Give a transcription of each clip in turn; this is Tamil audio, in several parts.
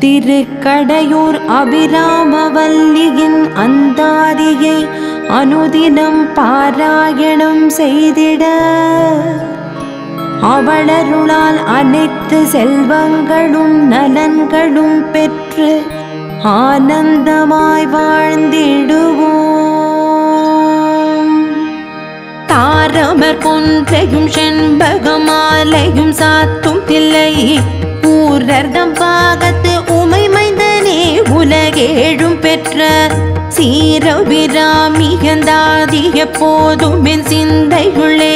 திருக்கடையூர் அபிராமவல்லியின் அந்தாதியை அனுதினம் பாராயணம் செய்திட அவளருளால் அனைத்து செல்வங்களும் நலன்களும் பெற்று ஆனந்தமாய் வாழ்ந்திடுவோம் தாரமர் கொன்றையும் செண்பகமாலையும் சாத்தும் தில்லை ஊரர்தம் பாகத்து உமை மைந்தனே உலகேழும் பெற்ற சீரபிராமியந்தாதிய போதும் என் சிந்தையுள்ளே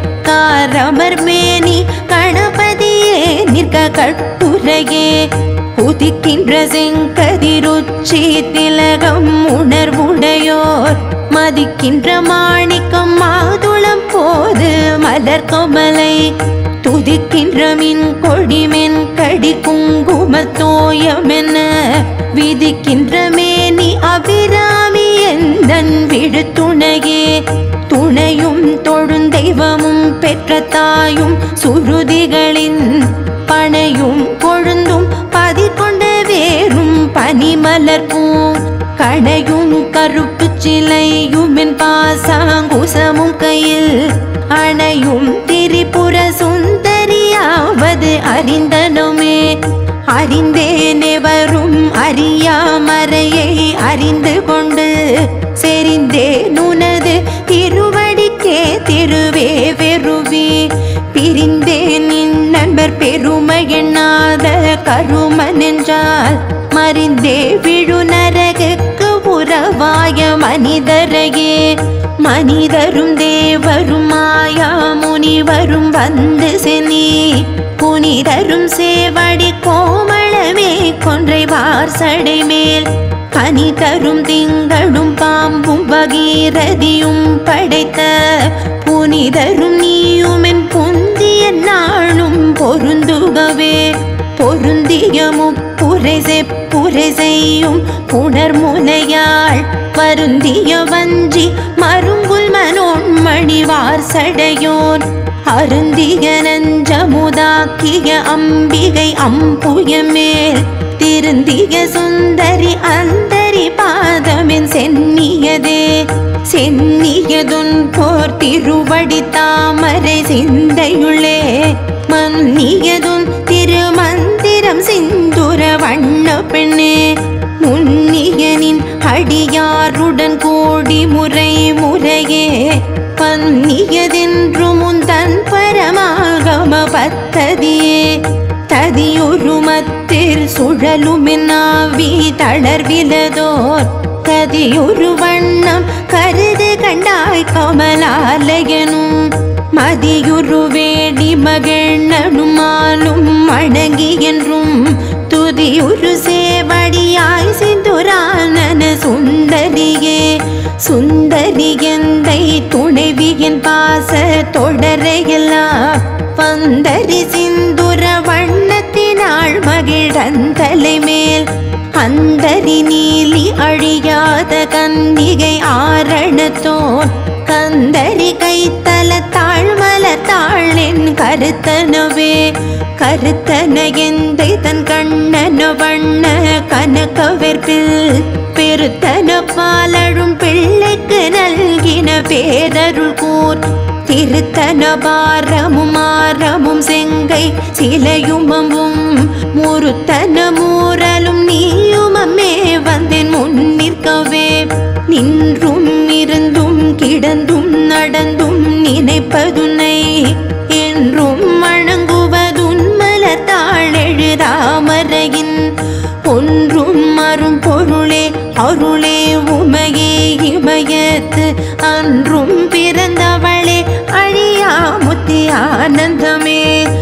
காரமர் மேனி கணபதியே நிற்க கட்டுரையே உதிக்கின்ற செங்கதிருச்சி திலகம் உணர்வுடையோர் மதிக்கின்ற மாணிக்கம் மாதுளம் போது மலர் கொமலை துதிக்கின்ற மின் கொடிமென் கடி குங்குமத்தோயமென விதிக்கின்ற மேனி அபிராமி எந்தன் விழுத்துணையே துணையும் தொழுந்தெய்வமும் பெற்ற தாயும் சுருதிகளின் பனையும் கொழுந்தும் பதிர்கொண்ட வேரும் பனிமலர் பூ கடையும் கருப்பு சிலையுமென் பாசாங்குசமும் கையில் அணையும் திரிபுர சுந்தரியாவது அறிந்தனுமே அறிந்தேனே வரும் அறியாமறையை அறிந்து கொண்டு செறிந்தேன் உனது திருவடிக்கே திருவே வெறுவி பிரிந்தேன் நின் நண்பர் பெருமை எண்ணாத கருமன் என்றால் மறிந்தே விழு நரகுக்கு உறவாய மனிதரையே மனிதரும் தேவரும் மாயா முனிவரும் வந்து சென்னி புனிதரும் சேவடி கோமளமே கொன்றை வார்சடை மேல் கனி தரும் திங்களும் பாம்பும் பகீரதியும் படைத்த புனிதரும் நீயுமென் புந்திய நாளும் பொருந்துகவே பொருந்திய முப்புரை செப்புரை செய்யும் புணர்முனையாள் வருந்திய வஞ்சி மருங்குல் மனோன்மணிவார் சடையோன் அருந்திய நஞ்சமுதாக்கிய அம்பிகை அம்புய மேல் திருந்திய சுந்தரி அந்தரி பாதமென் சென்னியதே சென்னியதுன் போர் திருவடி தாமரை சிந்தையுள்ளே மன்னியதுன் திருமந்திரம் சிந்துர வண்ண பெண்ணே முன்னியனின் அடியாருடன் கோடி முறை முறையே பன்னியதென்று முந்தன் பரமாகம பத்ததியே ததியுருமத்தில் சுழலுமென்னாவி தளர்விலதோர் கதியொரு வண்ணம் கருது கண்டாய் கமலாலயனும் மதியுரு வேடி மகிழ்நனுமாலும் அடங்கி என்றும் துதியுரு சேவடியாய் சிந்துரானன சுந்தரியே சுந்தரி எந்தை துணைவியின் பாச தொடரையெல்லாம் பந்தரி சிந்துர வண்ணத்தினாள் மகிழந்தலை மேல் அந்தரி நீலி அழியாத கன்னிகை ஆரணத்தோன் கந்தரி கைத்தல தாழ்மல தாளின் கருத்தனவே கருத்தன எந்தை தன் கண்ணன வண்ண கனக வெற்பில் பெருத்தன பாலழும் பிள்ளைக்கு நல்கின பேரருள் கூர் திருத்தன பாரமும் ஆரமும் செங்கை சிலையுமவும் முருத்தன மூரலும் நீயுமமே வந்தேன் முன் நிற்கவே நின்றும் இருந்தும் கிடந்தும் நடந்தும் நினைப்பதுனை என்றும் வணங்குவதுன் மலத்தாழெழுதாமரையின் ஒன்றும் அரும் பொருளே அருளே உமையே இமயத்து அன்றும் பிறந்தவளே அழியா முத்தி ஆனந்தமே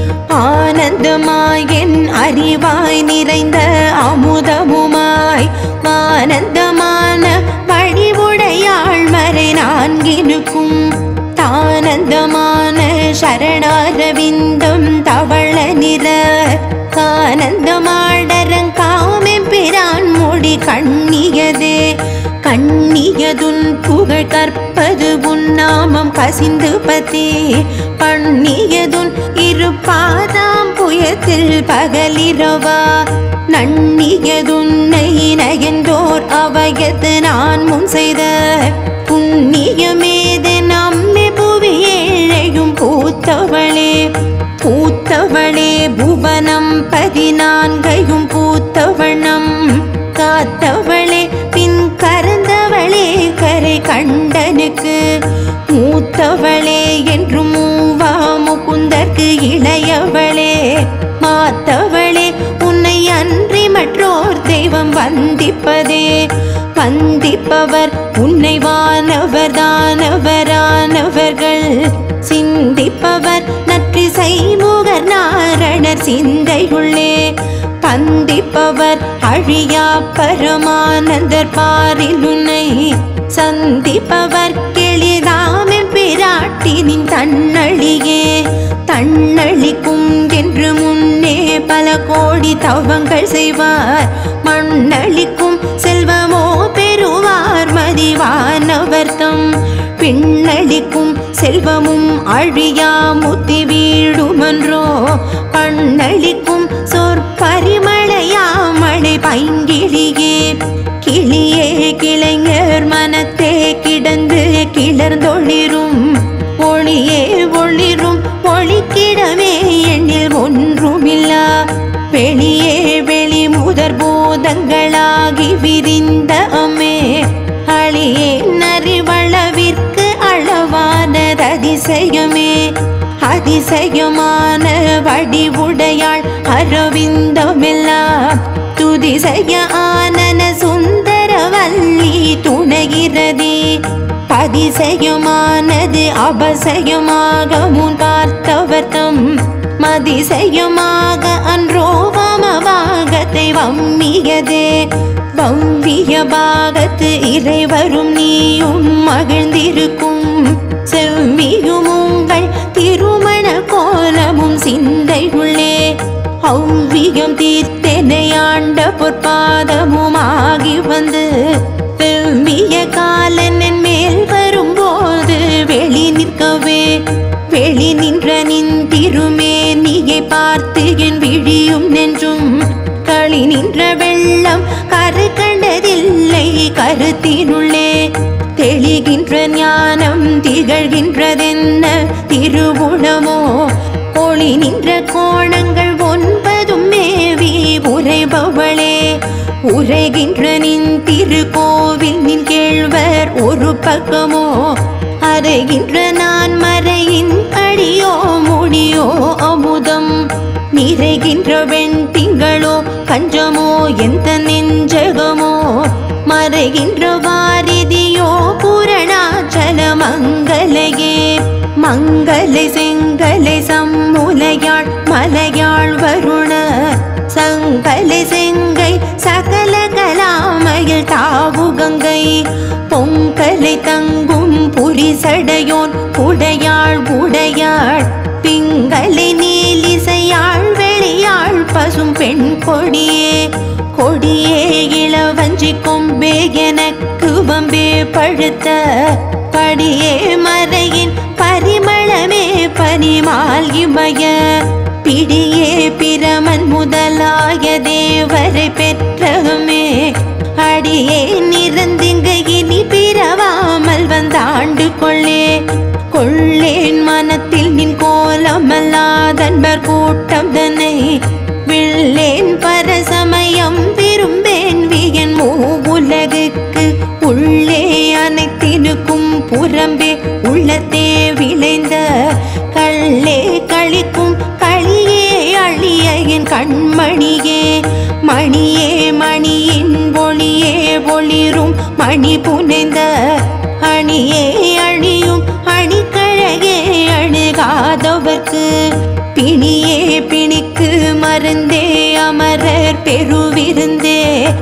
ஆனந்தமாய் என் அறிவாய் நிறைந்த அமுதமுமாய் ஆனந்தமான வழிவுடையாள் மறை நான்கினுக்கும் தானந்தமான சரணாரவிந்தம் தவள நிற கானந்தமாடரங்காமெம் பிரான் மொழி கண்ணியதே கண்ணியதுன் புகழ் கற்பது உன்னாமம் கசிந்து பதே பண்ணியதுன் இரு பாதாம் புயத்தில் பகலிரவா நன்னி எண்ணியதுன்னை நயந்தோர் அவையது நான் முன் செய்த புண்ணியமேது நம்மை புவி ஏழையும் பூத்தவளே பூத்தவளே புவனம் பதினான்கையும் பூத்தவண்ணம் காத்தவளே பின் கறந்தவளே கரை கண்டனுக்கு மூத்தவளே என்று மூவா முகுந்தற்கு இளையவளே மாத்தவளே உன்னை அன்றி மற்றோர் தெய்வம் வந்திப்பதே வந்திப்பவர் உன்னை வானவர் தானவரானவர்கள் சிந்திப்பவர் நற்றிசை முகர் நாரணர் சிந்தையுள்ளே பந்திப்பவர் அழியா பரமானந்தர் பாரில் உன்னை சந்திப்பவர் கெளிதாமே பிராட்டினின் தன்னழியே தன்னழிக்கும் என்று முன்னே பல கோடி தவங்கள் செய்வார் மண்ணளிக்கும் செல்வமோ பெறுவார் மதிவானவர்த்தம் பின்னளிக்கும் செல்வமும் அழியா முத்தி வீடுமன்றோ பண்ணளிக்கும் சொற்பரிமளையா மழை பைங்கிழியே கிளியே கிளைஞர் மனத்தே கிடந்து கிளர்ந்தொளிரும் ஒளியே ஒளிரும் ஒளிக்கிடமே எண்ணில் ஒன்றுமில்லா வெளியே வெளி முதற் பூதங்களாகி விரிந்த அம்மே அழியே நறிவளவிற்கு அளவானது அதிசயமே அதிசயமான வடிவுடையாள் அரவிந்தமெல்லாம் துதிசய ஆனன சுந்தரவல்லி துணைகிறதே பதிசயமானது அபசயமாக முன் பார்த்தவர்த்தம் மதிசயமாக அன்றோ வமபாகத்தை வம்மியதே வம்பிய பாகத்து இறைவரும் நீயும் மகிழ்ந்திருக்கும் செவ்வியும் உங்கள் திருமண கோலமும் சிந்தை உள்ளே ஔவியம் தீர்த்தனை ஆண்ட பொற்பாதமுமாகி வந்து வெவ்விய காலன் என் மேல் வரும்போது வெளி நிற்கவே வெளி நின்ற நின் திருமேனியை பார்த்து என் விழியும் நெஞ்சும் களி நின்ற வெள்ளம் கரு கண்டதில்லை கருத்தினுள்ளே தெளிகின்ற ஞானம் திகழ்கின்றதென்ன திருவுளமோ ஒளி நின்ற கோணங்கள் ஒன்பதும் மேவி உரைபவளே உரைகின்ற நின் திருக்கோவில் நின் கேழ்வர் ஒரு பக்கமோ அறைகின்ற நான் மறையின் அடியோ முடியோ அமுதம் நிறைகின்ற வெண் திங்களோ கஞ்சமோ எந்த நெஞ்சகமோ மறைகின்ற வாரிதியோ புரணாச்சல மங்கலையே மங்களை செங்கலை சம்முலையாள் மலையாள் வருண சங்கலை செங்கை சகல கலாமையில் தாவு கங்கை பொங்கலை தங்கும் புரிசடையோன் உடையாள் உடையாள் பிங்களை நீலிசையாள் வெளியாள் பசும் பெண் கொடியே கொடியே இளவஞ்சி கொம்பே எனக்கு வம்பே பழுத்த படியே மறையின் பரிமளமே பனிமால் இமய பிடியே பிரமன் முதலாய தேவரை பெற்றகமே அடியே நிறந்திங்கு இனி பிறவாமல் வந்தாண்டு கொள்ளே கொள்ளேன் மனத்தில் நின் கோலமல்லாதன்பர் கூட்டம் தன்னை வில்லேன் பரசமயம் விரும்பேன் வியன் மூவுலகுக்கு உள்ளே அனைத்தினுக்கும் புறம்பே உள்ளத்தே விளைந்த கள்ளே கழிக்கும் களியே அழிய என் கண்மணியே மணியே மணியின் ஒளியே ஒளிரும் மணி புனைந்த அணியே அணியும் அணிக்கழகே அணுகாதவர்க்கு பிணியே பிணிக்கு மருந்தே அமரர் பெருவிருந்தே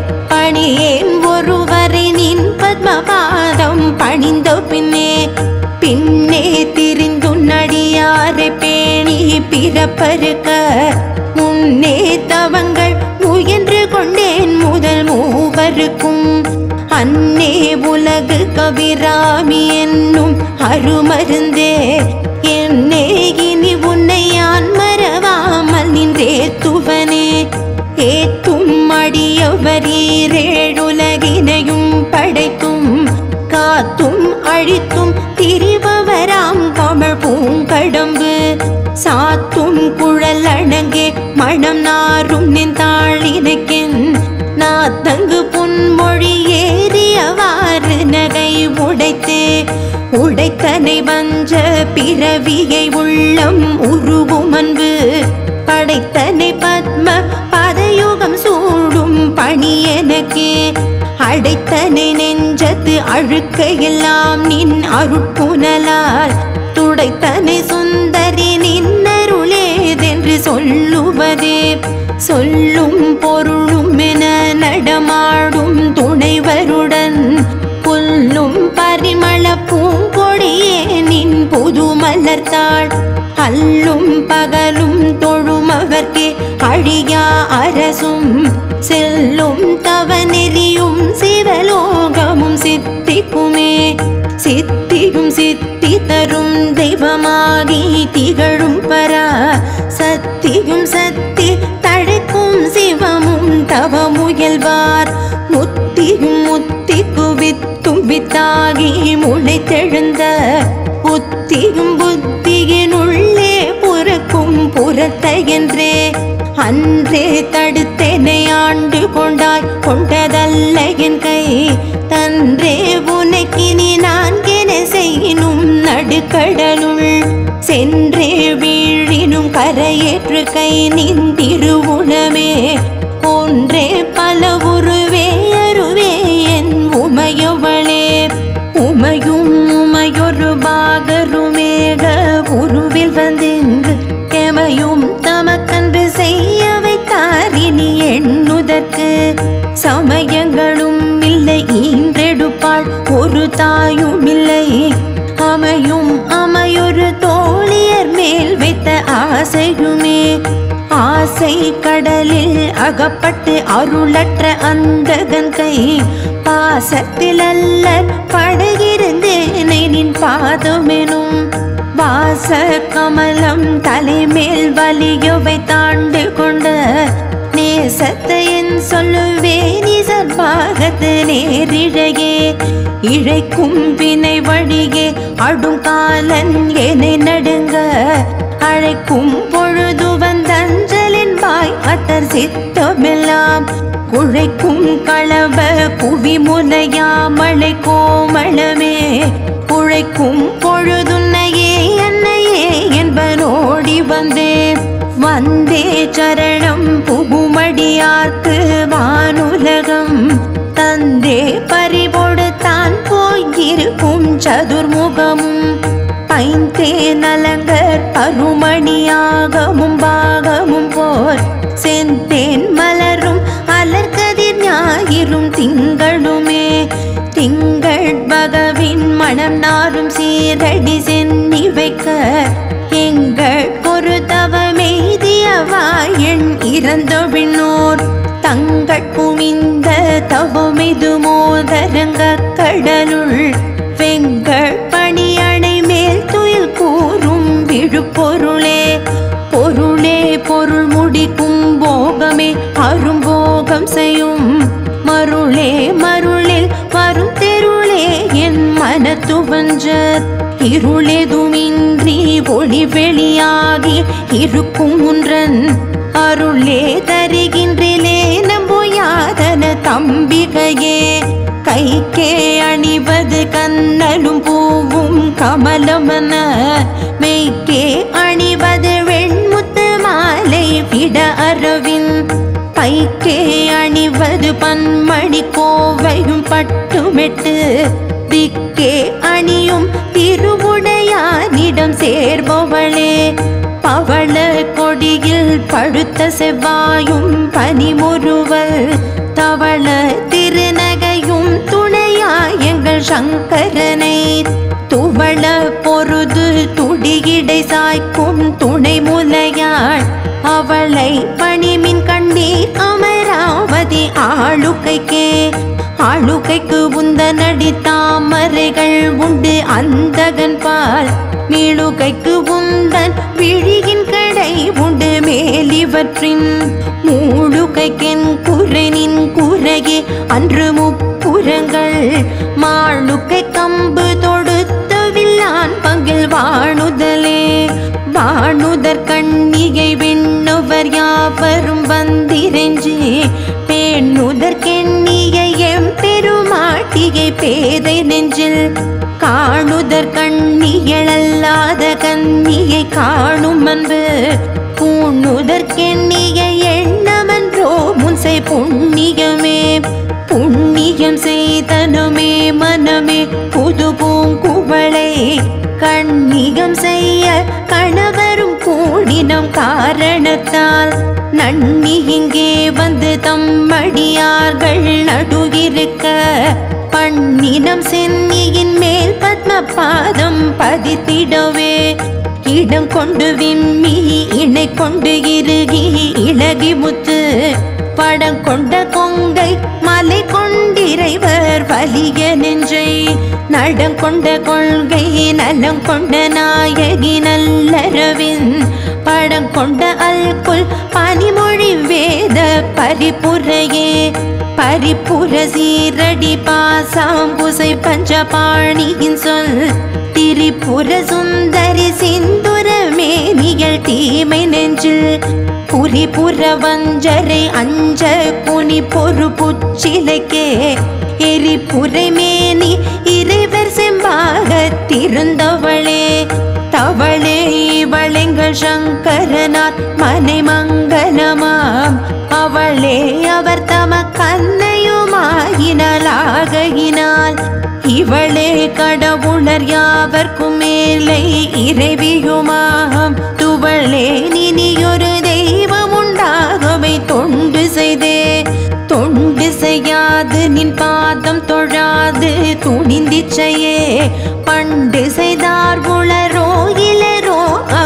பணியேன் ஒருவரை நின் பத்மபாதம் பணிந்த பின்னே பின்னே திரிந்துன்னடியாரை பேணி பிறப்பருக்க முன்னே தவங்கள் முயன்று கொண்டேன் முதல் மூவருக்கும் அன்னே உலகு கவிராமி என்னும் அருமருந்தே என்னே இனி உன்னை யான் மறவாமல் நின்றே துவனே ஏத்தும் அடிய தேவர் ஈரேழுலகினையும் படைத்தும் காத்தும் அழித்தும் திரிபவராம் கமழ் பூங்கடம்பு சாத்தும் குழல் அணங்கே மணம் நாரும் நின் தாழினைக்கென் நாத்தங்கு புன்மொழி ஏறியவாறு நகை உடைத்தே உடைத்தனை வஞ்ச பிறவியை உள்ளம் உருவும் அன்பு படைத்தனை பத்ம பதயுகம் சூடும் பணி எனக்கே அடைத்தனை நெஞ்சத்து அழுக்கையெல்லாம் நின் அருட்புனலால் துடைத்தனை சுந்தரி நின்னருளேதென்று சொல்லுவதே சொல்லும் பொருளும் என நடமாடும் துணைவருடன் புல்லும் பரிமள பூங்கொடியே நின் புது மலர்த்தாள் அல்லும் பகலும் தொழுமவர்க்கே அழியா அரசும் செல்லும் தவநெறியும் சிவலோகமும் சித்திக்குமே சித்தியும் சித்தி தரும் தெய்வமாகி திகழும் பரா சத்தியும் சத்தி தழைக்கும் சிவமும் தவமுயல்வார் முத்தியும் முத்திக்கு வித்தும் வித்தாகி முளைத்தெழுந்த புத்தியும் புத்தியினுள்ளே புறக்கும் புறத்தையென்றே அன்றே தடுத்தெனை ஆண்டு கொண்டாய் கொண்டதல்ல என் கை தன்றே உனக்கினி நான் என செய்யினும் நடுக்கடலுள் சென்றே வீழினும் கரையேற்று கை நின்றிருவுணமே ஒன்றே பல உருவே அருவே என் உமையவளே உமையும் உமையொரு பாகருமேக உருவில் வந்தெங்கு எமையும் தமக்கன்று செய்ய வைத்தாரினி எண்ணுதற்கு சமயங்களும் இல்லை ஈன்றெடுப்பாள் ஒரு தாயும் இல்லை அமையும் அமையொரு தோழியர் மேல் வைத்த ஆசையுமே ஆசை கடலில் அகப்பட்டு அருளற்ற அந்தகன் கை பாசத்தில் அல்ல படகிருந்தேனை நின் பாதமெனும் வாச கமலம் தலைமேல் வலியவை தாண்டு கொண்ட நேசத்தை என் சொல்லுவே நிசர்பாகத்து நேரிழையே இழைக்கும் வினை வழியே அடும் காலன் என்னை நடுங்க அழைக்கும் பொழுது வந்தஞ்சலின் வாய் அத்தர் சித்தமெல்லாம் குழைக்கும் களவ குவி முனையாமலை கோமளமே குழைக்கும் பொழுதுன்னையே என்னையே என்பனோடி வந்தே வந்தே சரணம் புகுமடியார்க்கு வானுலகம் தந்தே பறிபொடு தான் போயிருக்கும் சதுர்முகமும் பைந்தே நலங்கர் அருமணியாகமும் பாகமும் போர் செந்தேன் மலரும் அலர்கதிர் ஞாயிறும் திங்களுமே திங்கள் பகவின் மனம் நாரும் சீரடி சென்னி வைக்க எங்கள் ஒரு தவமெய்தியவாயன் இறந்தொழினோர் தங்கள் குமிந்த தவமிது மோதரங்க கடலுள் வெங்கள் பணியணை மேல் துயில் கூறும் விழுப்பொருளே பொருளே பொருள் முடிக்கும் போகமே அரும்போகம் செய்யும் மருளே மருளில் வரும் தெருளே என் மனத்துவஞ்ச இருளெதுமின்றி ஒளி வெளியாகி இருக்கும் ஒன்றன் அருளே தருகின்றிலே நம்புயாதன தம்பிகையே கைக்கே அணிவது கண்ணலும் பூவும் கமலமன மெய்க்கே அணிவது வெண்முத்து மாலை விட அரவின் பைக்கே அணிவது பன்மணி கோவையும் பட்டுமெட்டு திக்கே அணியும் திருவுடையானிடம் சேர்பவளே பவள கொடியில் பழுத்த செவ்வாயும் பனிமுறுவல் தவள திருநகையும் துணையாய் எங்கள் சங்கரனை துவள பொருது துடியிடை சாய்க்கும் துணை முலையாள் அவளை பணிமின் கண்ணீர் அமராவதி ஆளுகைக்கே ஆளுகைக்கு உந்த நடி தாமரைகள் உண்டு அந்தகன் பால் மீளுகைக்கு உந்தன் விழியின் கடை உண்டு மேலிவற்றின் மூழுகைக்கென் குரனின் குர பேதை நெஞ்சில் காணுதற் கண்ணியழல்லாத கன்னியை காணும் அன்பு பூணுதற்கெண்ணிய எண்ணமன்றோ முன்சை புண்ணியமே புண்ணியம் செய்தனுமே மனமே புது பூங்குவளை கண்ணிகம் செய்ய கணவரும் கூடினம் காரணத்தால் நன்னி இங்கே வந்து தம்மடியார்கள் நடுகிருக்க பண்ணினம் சென்னியின் மேல் பத்ம பாதம் பதித்திடவே இடம் கொண்டு விம்மி இணை கொண்டு இறுகி இளகி முத்து படம் கொண்ட கொங்கை மலை கொண்டிறைவர் வலிய நெஞ்சை நடம் கொண்ட கொள்கை நலம் கொண்ட நாயகி நல்லரவின் படம் கொண்ட அல்குல் பனிமொழி வேத பரிபுரையே பரிபுர சீரடி பாசாம்புசை பஞ்சபாணியின் சொல் திரிபுர சுந்தரி சிந்துர மேனியல் தீமை நெஞ்சில் புரிபுர வஞ்சரை அஞ்ச புனி பொறு புச்சிலைக்கே எரிபுரை மேனி இறைவர் செம்பாக திருந்தவளே தவளே இவளெங்கள் சங்கரனார் மனை மங்கலமாம் அவளே அவர் தம கண்ணையுமாயினாலாகையினால் இவளே கடவுளர் யாவர்க்கும் மேலை இறைவியுமாம் துவளே நினியொரு தெய்வம் உண்டாகவை தொண்டு செய்தே தொண்டு செய்யாது நின் பாதம் தொழாது துணிந்திச்சையே பண்டு செய்தார் உளரோ இளரோ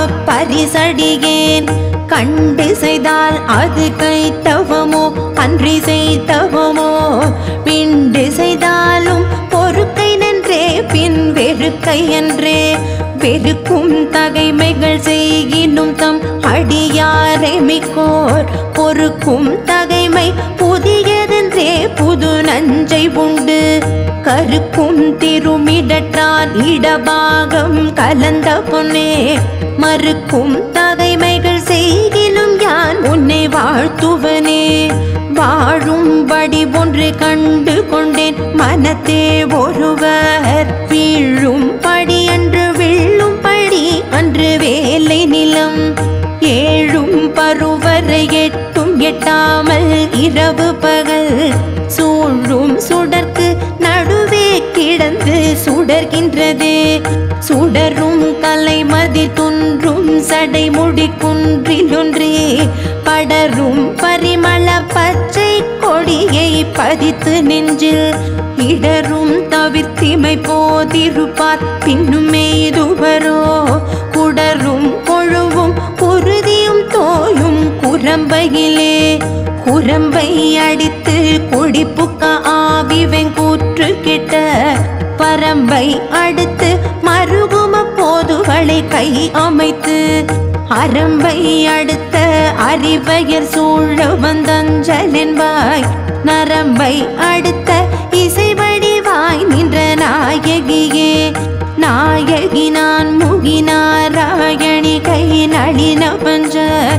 அப்பரிசடியேன் கண்டு செய்தால் அது கைத்தவமோ அன்றி செய்தவமோ பிண்டு செய்தாலும் பொறுக்கை நன்றே பின் வெறுக்கை என்றே வெறுக்கும் தகைமைகள் செய்கினும் தம் அடியாரை மிக்கோர் பொறுக்கும் தகைமை புதியதென்றே புது நஞ்சை உண்டு கருக்கும் திருமிடற்றான் இடபாகம் கலந்த பொன்னே மறுக்கும் தகைமைகள் செய்கினும் யான் உன்னை வாழ்த்துவனே வாழும்படி ஒன்று கண்டு கொண்டேன் மனத்தே ஒருவர் வீழும் படி அன்று விழும் படி அன்று வேலை நிலம் ஏழும் பருவரை எட்டும் எட்டாமல் இரவு பகல் சூழும் சுடர்க்கு நடுவே கிடந்து சுடர்கின்றது சுடரும் கலைமதி துன்றும் சடைமுடி குன்றிலொன்றே படரும் பரிமள பச்சை கொடியை பதித்து நெஞ்சில் இடரும் தவிர்த்திமை போதிருப்பார் பின்னும் எய்துவரோ குடரும் கொழுவும் குருதியும் தோயும் குரம்பையிலே குரம்பை அடித்து குடிப்புக்க ஆவி வெங்கூற்று கிட்ட பரம்பை அடுத்து மருகும போதுகளை கை அமைத்து அரம்பை அடுத்த அறிவையர் சூழ வந்தஞ்சலின்பாய் நரம்பை அடுத்த இசைவடிவாய் நின்ற நாயகியே நாயகி நான் முகினாராயணி கை நளின பஞ்ச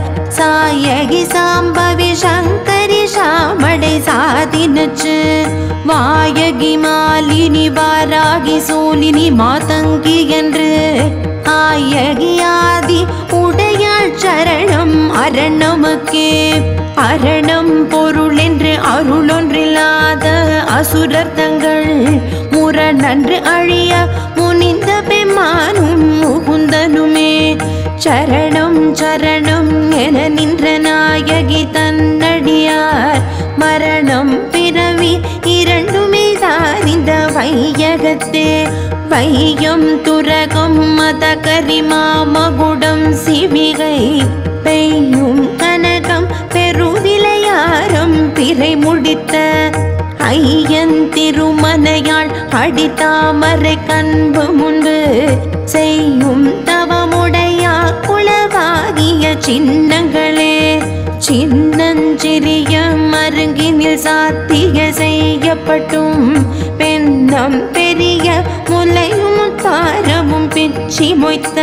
சாயகி சாம்பவி சங்கரி சாமடை சாதினச்சு வாயகி மாலினி வாராகி சூலினி மாதங்கி என்று ஆயகி ஆதி உடையாள் சரணம் அரணமக்கே அரணம் பொருள் என்று அருளொன்றில்லாத அசுரர் தங்கள் முரணன்று அழிய முனிந்த பெம்மானும் முகுந்தனுமே சரணம் சரணம் என நின்ற நாயகி தன்னடியார் மரணம் பிறவி இரண்டுமே தான் இந்த வையகத்தே வையம் துரகம் மத கரிமா மகுடம் சிவிகை பெய்யும் கனகம் பெருவிளையாரம் பிறை முடித்த ஐயன் திருமனையாள் அடித்தாமரை கண்பு முன்பு செய்யும் தவமுடையா குளவாகிய சின்னங்களே சின்னஞ்சிறிய மருங்கினில் சாத்திய செய்யப்பட்டும் பெண்ணம் பெரிய முலையும் தாரமும் பிச்சி மொய்த்த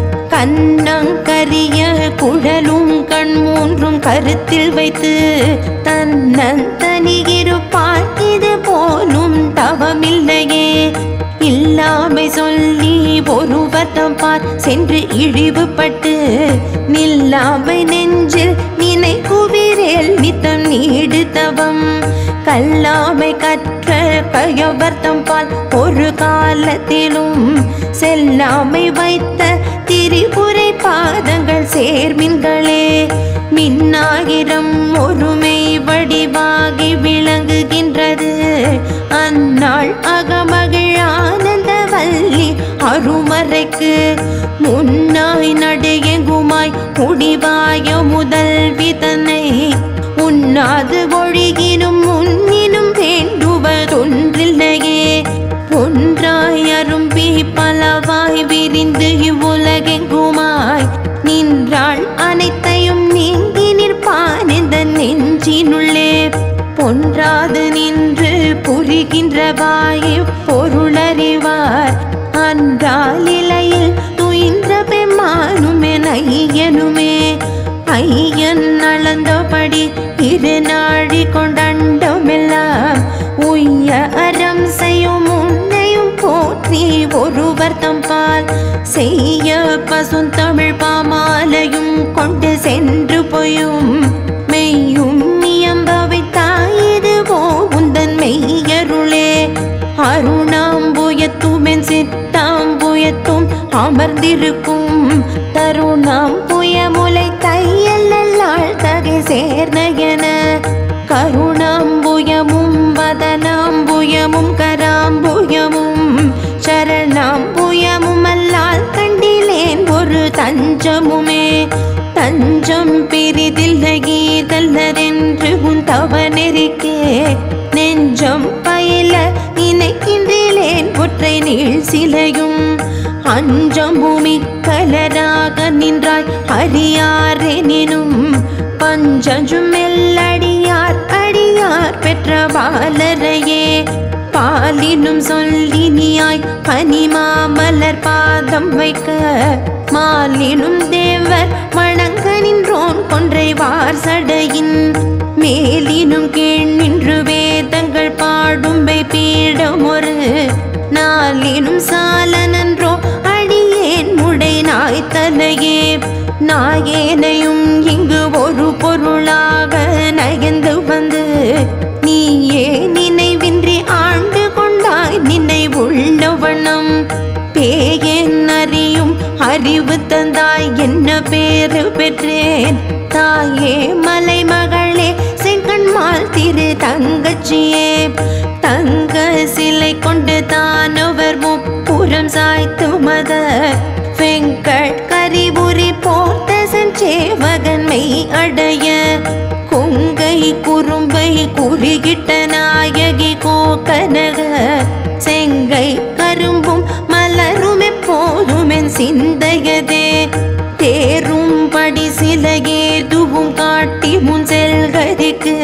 கண்ணங்கரிய குழலும் கண் மூன்றும் கருத்தில் வைத்து தன்னன் தனியிருப்பார் இது போலும் தவமில்லையே இழிவுபட்டு நில்லாமை நெஞ்சில் நினை குவிரேல் நித்தம் நீடுதவம் கல்லாமை கற்ற கயவர்த்தம் பால் ஒரு காலத்திலும் செல்லாமை வைத்த திரிபுரை பாதங்கள் சேர்மின்களே மின்னாயிரம் ஒருமை வடிவாகி விளங்குகின்றது அந்நாள் அகமகிழ் ஆனந்த வல்லி அருமறைக்கு முன்னாய் நடுஎங்குமாய் முடிவாய முதல் விதனை உண்ணாது ஒழுகினும் முன்னினும் வேண்டுவதொன்றில்லையே ஒன்றாய் அரும்பி பலவாய் விரிந்து இவ்வுலகெங்குமாய் நின்றாள் அனைத்தையும் நீங்கி நிற்பான் இந்த நெஞ்சினுள்ளே பொன்றாது நின்று புரிகின்ற வாயு பொருளறிவார் அன்றால் இலையில் துயின்ற பெம்மானுமென் ஐயனுமே ஐயன் அளந்தபடி இரு நாழி கொண்டண்டமெல்லாம் உய்ய அறம் செய்யும் உன்னையும் போற்றி ஒருவர் தம்பால் செய்ய பசுந்தமிழ் பாமாலையும் கொண்டு சென்று போயும் மெய்யும் இயம்பவை தாயிதுவோ உந்தன் மெய்யருளே அருணாம்புயத்துமென் சித்தாம்புயத்தும் அமர்ந்திருக்கும் தருணாம் புயமுலை தையல்லாள் தகை சேர்ந்த என கருணாம்புயமும் வதனாம்புயமும் கராம்புயமும் சரணாம்புயமும் அல்லால் கண்டிலேன் ஒரு தஞ்சமுமே தஞ்சம் பிரிதில்லையீதல்லரென்று உன் தவ நெறிக்கே நெஞ்சம் பயில நினைக்கின்றேன் ஒற்றை நீள் சிலையும் அஞ்சம் பூமி கலராக நின்றாய் அறியாரெனினும் பஞ்சஞ்சும் மெல்லடியார் அடியார் பெற்ற பாலரையே பாலினும் சொல்லினியாய் பனிமாமலர் பாதம் வைக்க மாலினும் தேவர் வணங்க நின்றோன் கொன்றை வார் சடையின் மேலினும் கீழ் நின்று வேதங்கள் பாடும்பை பீடம் ஒரு நாளினும் சால நன்றோ அடியேன் முடை நாய் தலையே நாயேனையும் இங்கு ஒரு பொருளாக நயந்து வந்து நீயே நினைவின்றி ஆண்டு கொண்டாய் நினைவுள்ள வண்ணம் பேயேன் அறியும் அறிவு தந்தாய் என்ன பேரு பெற்றேன் தாயே மலைமகளே செங்கண்மால் திரு தங்கச்சியே தங்க சிலை கொண்டு தானவர் முப்புறம் சாய்த்து மத வெங்கட் கரிபுரி போர்த்த செஞ்சேவகன்மை அடைய கொங்கை குறும்பை குறிகிட்ட நாயகி கோக்கனக செங்கை கரும்பும் மலரும் எப்போதும் என் சிந்தையதே தேரும்படி சில ஏதுவும் காட்டி முன் செல்கதிக்கு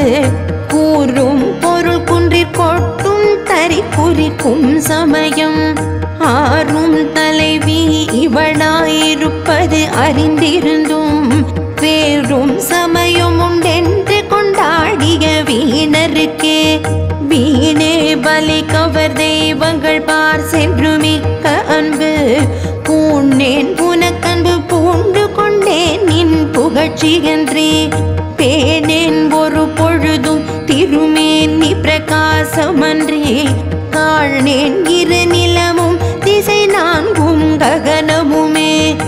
கூறும் பொருள் குன்றிற் கொட்டும் தறி குறிக்கும் சமயம் ஆறும் தலைவி இவளாயிருப்பது அறிந்திருந்தும் வேறும் சமயம் உண்டென்று கொண்டாடிய வீணருக்கே வீணே பலி கவர் தெய்வங்கள் பார் சென்று மிக்க அன்பு பூண்டேன் உனக்கன்பு பூண்டு கொண்டேன் நின் புகழ்ச்சியன்றே பேனேன் ஒரு பொழுதும் திருமேன் நீ பிரகாசமன்றே காழ்நேன் இரு நிலமும் திசை நான்கும் ககனமுமே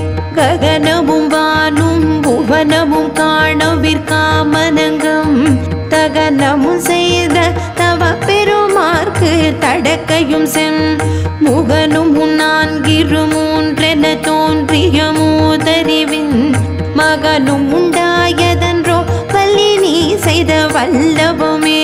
ககனமும் வானும் புவனமும் காணவிற்காமனங்கம் தகனமும் செய்த தவ பெருமார்க்கு தடக்கையும் செம் முகனும் உன் நான்கிரு மூன்றென தோன்றிய மூதறிவின் மகனும் உண்டாயதன்றோ வள்ளி நீ செய்த வல்லபமே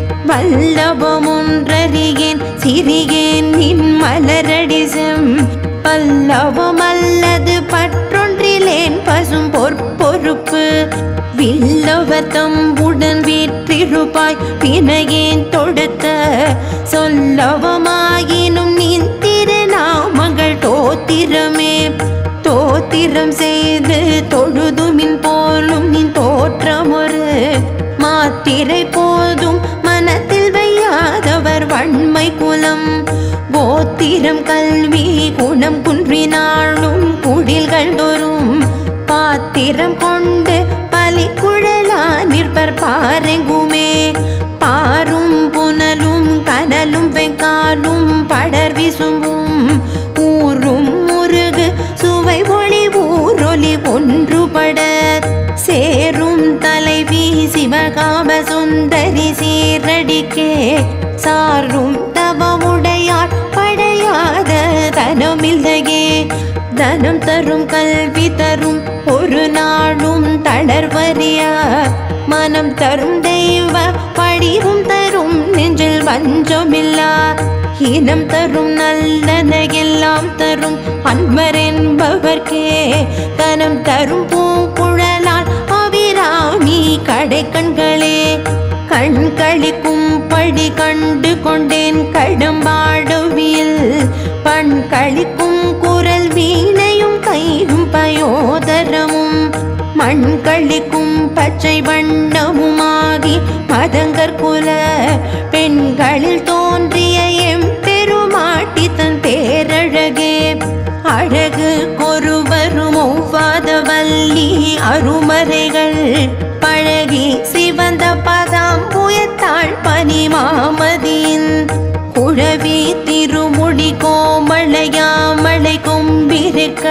வல்லபமொன்றறியேன் சிறியேன் நின் மலரடி செம் பல்லவம் அல்லது பற்றொன்றிலேன் பசும் பொற்பொறுப்பு வில்லவத்தம் உடன் வீற்றிருப்பாய் பிணையேன் தொடுத்த சொல்லவமாயினும் நின் திருநாமங்கள் தோத்திரமே தோத்திரம் செய்து தொழுதுமின் போலும் நின் தோற்றம் ஒரு மாத்திரை போதும் மனத்தில் வையாதவர் வன்மை குலம் கோத்திரம் கல்வி குணம் குன்றினாலும் குடில்கள் தோறும் விசும்பும் ஊரும் முருகு சுவை ஒளி ஊரொலி ஒன்றுபட சேரும் தலைவி சிவகாம சுந்தரி சீரடிக்கே சாரும் தவமுடையார் படையாத தனமில்லையே தனம் தரும் கல்வி தரும் ஒரு நாளும் தளர்வறியா மனம் தரும் தெய்வ படிவும் தரும் நெஞ்சில் வஞ்சமில்லா இனம் தரும் நல்லன எல்லாம் தரும் அன்பர் என்பவர்க்கே தனம் தரும் பூங்குழலால் அபிராமி கடை கண்களே கண் கழிக்கும் படி கண்டு கொண்டேன் கடம்பாடுவியல் பண் கழிக்கும் குரல் வீணையும் கையும் பயோதரமும் மண் கழிக்கும் பச்சை வண்ணமுமாகி மதங்கற்குல பெண்களில் தோன்றிய எம் பெருமாட்டி தன் பேரழகே அழகு கொருவரும் ஒவ்வாத வள்ளி அருமறைகள் பழகி சிவந்த பதாம் புயத்தாள் பனி மாமதியின் குழவி திருமுடி கோமளையாமலை கொம்பிருக்க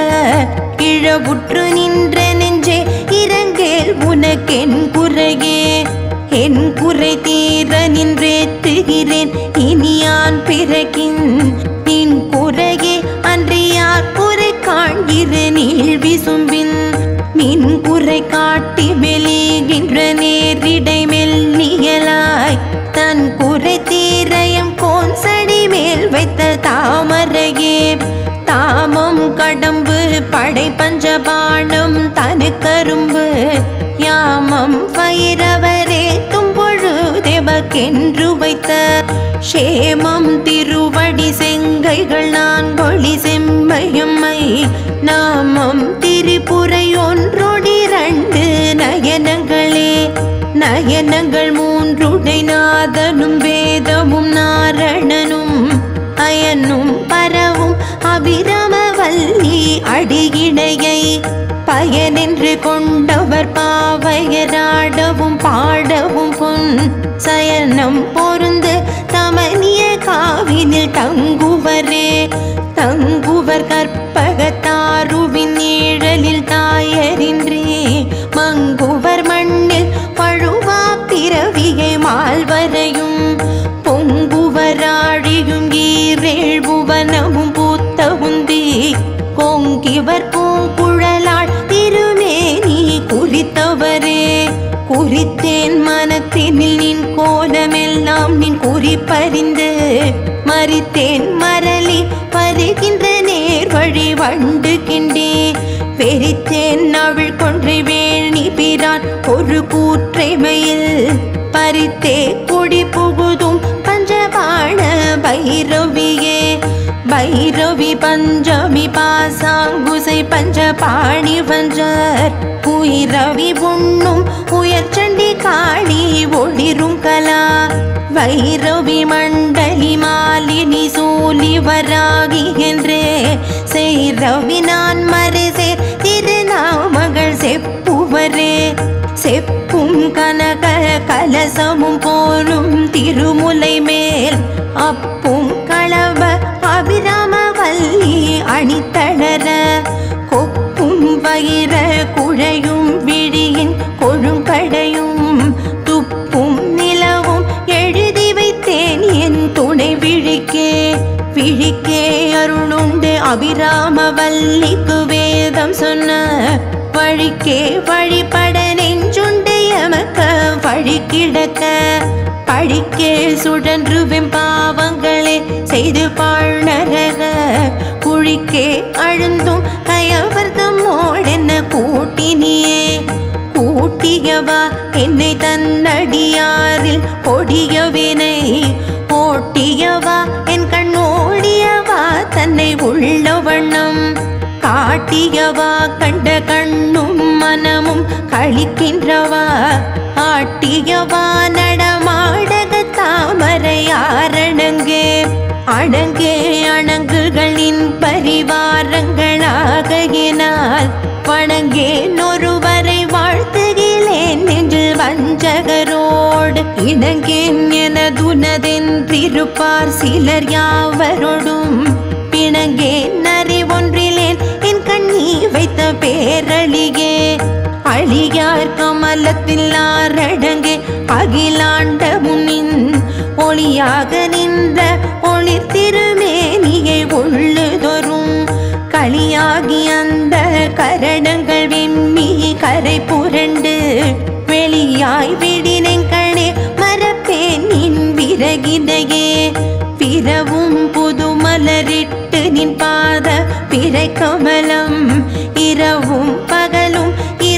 இழவுற்று நின்ற நெஞ்சே இரங்கேல் உனக்கென் குறையே என் குறை தீர நின்றேத்துகிறேன் இனியான் பிறகின் நின் குறையே அன்றியார் குறை காண்கிற நீள் விசும்பின் நின் குறை காட்டி வெளிகின்ற நேரிடை மெல்லியலாய் தன் குறை தீரயம் கோன் சடி மேல் வைத்த தாமரையே தாமம் கடம்பு படை பஞ்சபாணம் தனு கரும்பு யாமம் வைரவரே தும்பொழுதெவக்கென்று வைத்த சேமம் திருவடி செங்கைகள் நான் ஒளி செம்மையம்மை நாமம் திரிபுரை ஒன்றொடிரண்டு நயனங்களே நயனங்கள் மூன்றுடை நாதனும் வேதமும் நாரணனும் அயனும் பரவும் அபிரமவல்லி அடியிடையை பயனென்று கொண்டவர் பாவையராடவும் பாடவும் பொன் சயனம் பொருந்து தமனிய காவினில் தங்குவரே தங்குவர் கற்பகத்தாருவின் நீழலில் தாயரின்றி மங்குவர் மண்ணில் பழுவா பிறவியை மால்வரையும் பொங்குவராழியும் ஈரேழ் புவனமும் பூத்த உந்தி கொங்கிவர் பூங்குழலாள் திருமேனி குறித்தவரே குறித்தேன் மனத்தினில் நின் கோலமெல்லாம் நின் குறிப்பறிந்து மறித்தேன் மரளி வருகின்ற நேர் வழி வண்டு கிண்டி வெறித்தேன் அவள் கொன்றை வேணி பிரான் ஒரு கூற்றைமையில் பறித்தே குடி புகுதும் பஞ்சபாண பைரவியே பைரவி பஞ்சமி பாசாங்குசை பஞ்சபாணி வஞ்சர் உயிரவி உண்ணும் உயர்ச்சண்டி காளி ஒளிரும் கலா வைரவி மண்டலி மாலினி சூலி வராகி என்றே செய்ரவி நான் மறைசே திருநாமகள் செப்புவரே செப்பும் கனக கலசமும் போலும் திருமுலை மேல் அப்பும் களவ அபிராமவல்லி அணித்தளர கொப்பும் வயிற குழையும் விழியின் கொழுங்கடையும் துப்பும் நிலவும் எழுதி வைத்தேன் என் துணை விழிக்கே விழிக்கே அருளுண்டு அபிராமவல்லிக்கு வேதம் சொன்ன வழிக்கே வழிபட நெஞ்சுண்டு எமக்க வழி கிடக்க பழிக்கே சுழன்று வெம்பாவங்களே செய்து பாழ்நரக குழிக்கே அழுந்தும் கயவர்தம் மோடென்ன கூட்டினியே கூட்டியவா என்னை தன்னடியாரில் கொடியவினை ஓட்டியவா என் கண்ணோடியவா தன்னை உள்ள வண்ணம் காட்டியவா கண்ட கண்ணும் மனமும் கழிக்கின்றவா ஆட்டியவா நடமாடக தாமரை ஆரணங்கே அணங்கே அணங்குகளின் பரிவாரங்களாகையினால் வணங்கேன் ஒருவரை வாழ்த்துகிலேன் நெஞ்சில் வஞ்சகரோடு இணங்கேன் எனதுனதென்றி இருப்பார் சிலர் யாவரோடும் பிணங்கே நரி ஒன்றிலேன் என் கண்ணி வைத்த பேரழியே அழியார் கமலத்தில் ஆரடங்கே அகிலாண்ட முன்னின் ஒளியாக நின்ற ஒளிர் திருமேனியை உள்ளுதொரும் களியாகி அந்த கரடங்கள் விம்மி கரை புரண்டு வெளியாய் விடினெங்கணே மரப்பேன் நின் விறகினையே பிறவும் புது மலரிட்டு நின் பாத பிறை கமலம் இரவும் பகலும்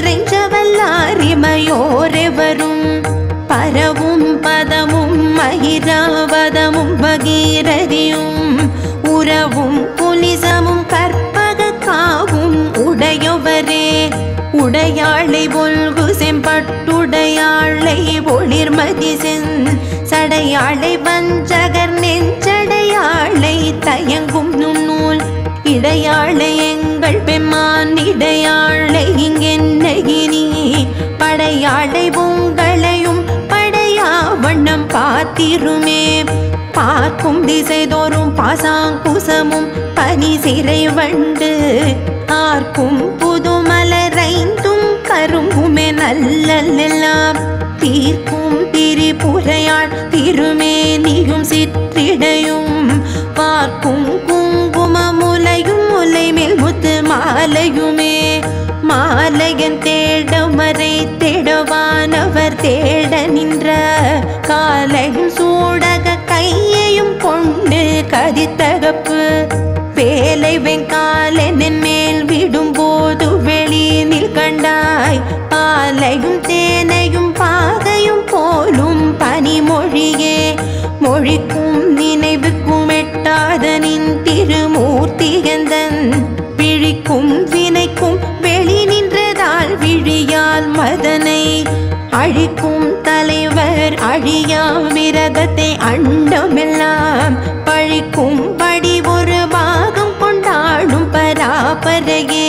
இறைஞ்சவல்லாரிமையோரெவரும் பரவும் பதமும் மகிராவதமும் பகீரதியும் உறவும் புலிசமும் கற்பக காவும் உடையவரே உடையாளை ஒல்கு செம்பட்டுடையாளை ஒளிர்மதி சென் சடையாளை வஞ்சகர் நெஞ்சடையாளை தயங்கும் நுண்ணூல் இடையாளை எங்கள் பெம்மான் இடையாளை இங்கென்னகினி படையாளை உங்களையும் படையா வண்ணம் பார்த்திருமே பார்க்கும் திசைதோறும் பாசாங்குசமும் பனி சிறை வண்டு ஆர்க்கும் புது மலரைந்தும் கரும்புமே நல்லெல்லாம் தீர்க்கும் திரிபுரையாள் திருமேனியும் சிற்றிடையும் பார்க்கும் குங்கும முலையும் முலை மேல் முத்து மாலையுமே மாலையன் தேடமறை தேடவானவர் தேட நின்ற காலையும் சூடக கையையும் கொண்டு கதித்தகப்பு வேலை வெங்காலனின் மேல் விடும்போது வெளியினில் கண்டாய் பாலையும் தேனையும் பாகையும் போலும் பனிமொழியே மொழிக்கும் நினைவுக்கும் எட்டாத நின் திருமூர்த்தியந்தன் விழிக்கும் வினைக்கும் வெளி நின்றதால் விழியால் மதனை அழிக்கும் தலைவர் அழியா விரதத்தை அண்டமெல்லாம் பழிக்கும் படி ஒரு பாகம் கொண்டாடும் பராபரையே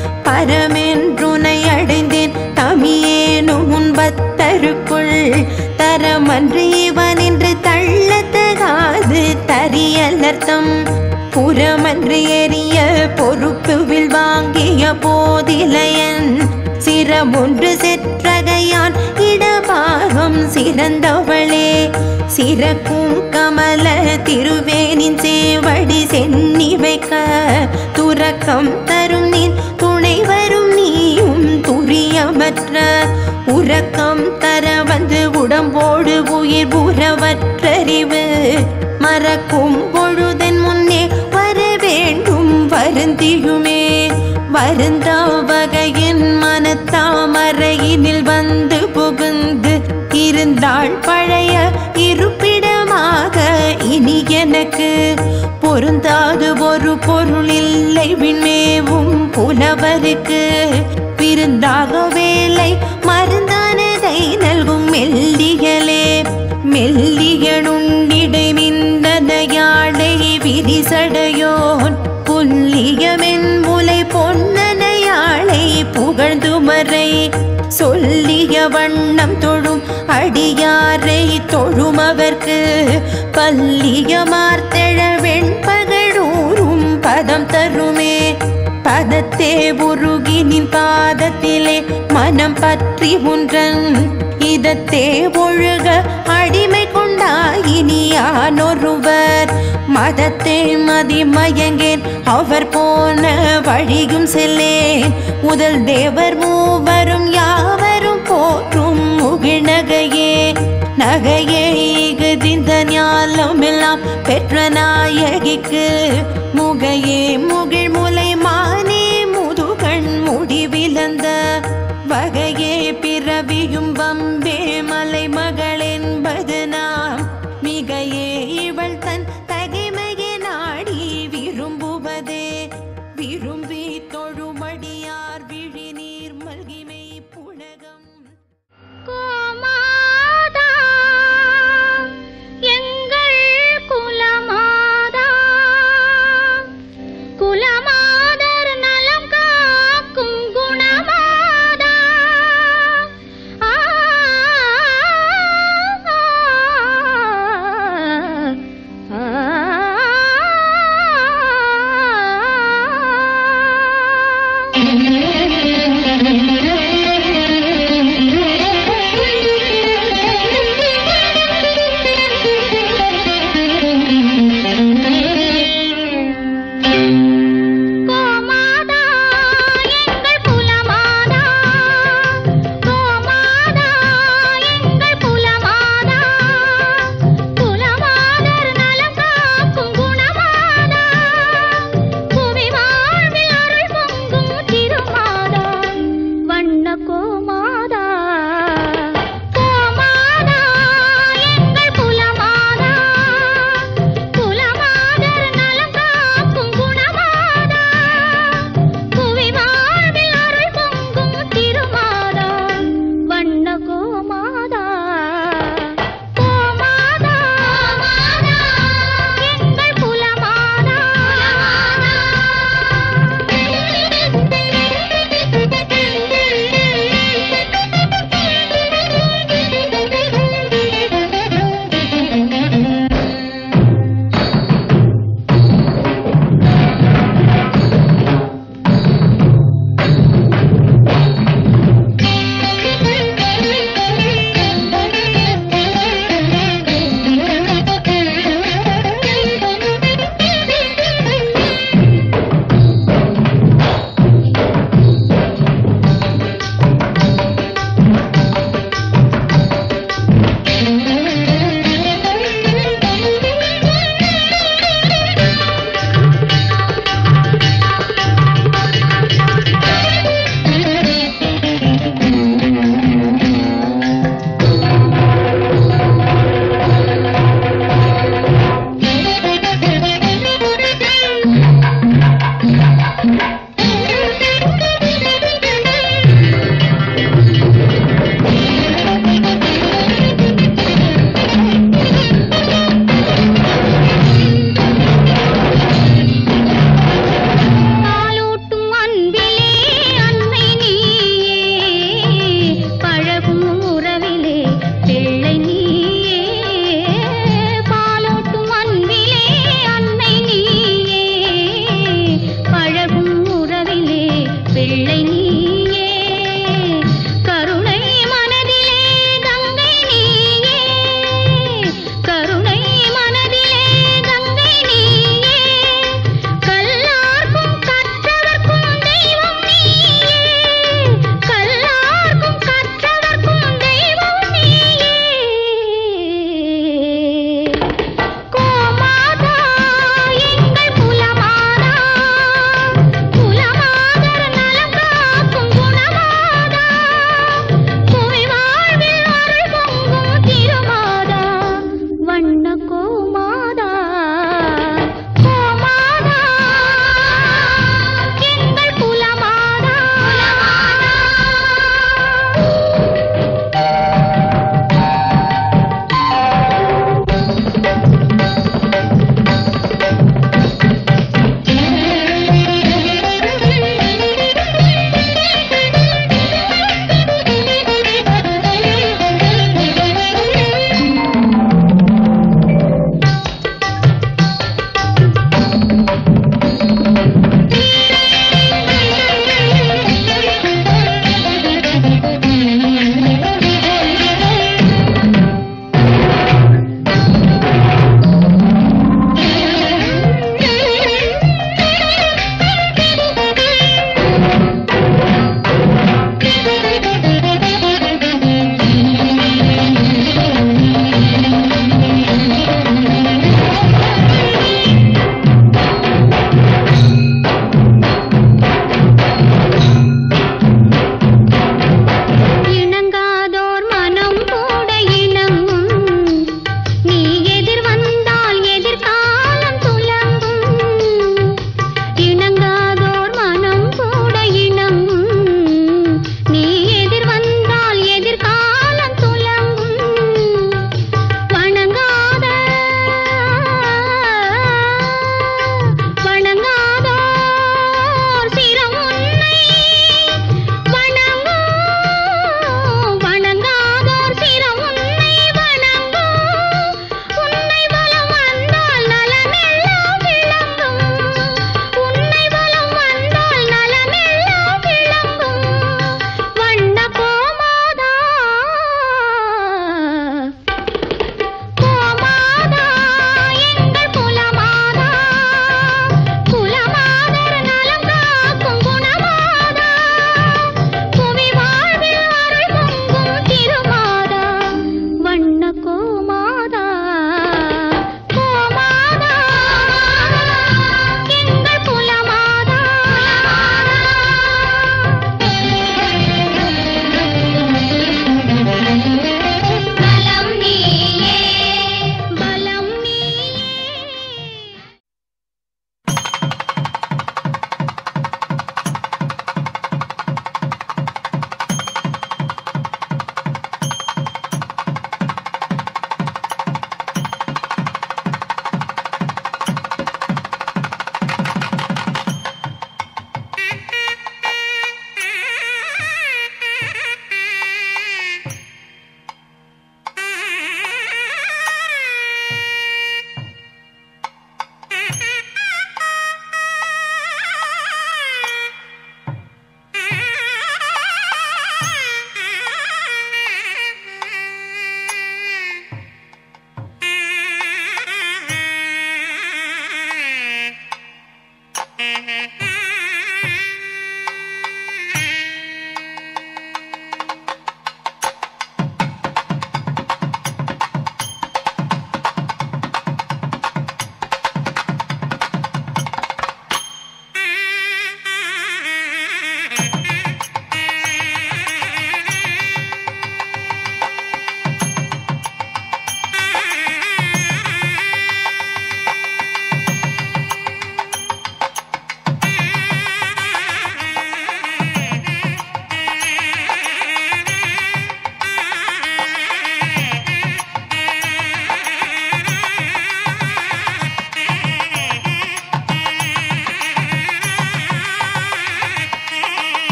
பரமென்றுனை அடைந்தேன் தமியேனும் உன்பத்தருக்குள் தரமன்று இவன் என்று தள்ளத்தகாது தரியலர்த்தம் புறமன்று எரிய பொறுப்புவில் வாங்கிய போதிலையன் சிரமொன்று செற்றகையான் இடபாகம் சிறந்தவளே சிறக்கும் கமல திருவேனின் சேவடி சென்னி வைக்க துறக்கம் தரும் நின் துணை வரும் நீயும் துரியமற்ற உறக்கம் தர வந்து உடம்போடு உயிர் உறவற்றறிவு மறக்கும் பொழுதன் முன்னே வர வேண்டும் வருந்தியுமே வருந்தா வகையின் மனத்தாமரையினில் வந்து புகுந்து இருந்தாள் பழைய இருப்பிடமாக இனி எனக்கு பொருந்தாது ஒரு பொருள் இல்லை விண்மேவும் புலவருக்கு விருந்தாக வேலை மருந்தானதை நல்கும் மெல்லியலே மெல்லியனுண்டிடை மிந்தனையாளை விரிசடையோன் புல்லியமென் முலை பொன்னனையாளை புகழ்ந்துமறை சொல்லிய வண்ணம் தொழும் அடியாரை தொழும் அவர்க்கு பல்லிய மார்த்தெழ வெண்பகழூரும் பதம் தருமே பதத்தே உருகி நின் பாதத்திலே மனம் பற்றி உன்றன் இதத்தே ஒழுக அடிமை கொண்டாயினியானொருவர் மதத்தே மதிமயங்கேன் அவர் போன வழியும் செல்லேன் முதல் தேவர் மூவரும் யாவரும் போற்றும் முகிழ்நகையே நகையே இகுதிந்த ஞாலமெல்லாம் பெற்ற நாயகிக்கு முகையே முகிழ் முலை மானே முதுகண் முடிவிலந்த வகையே பிறவியும் வம்பே மலை மகள் என்பது நாம் மிகையே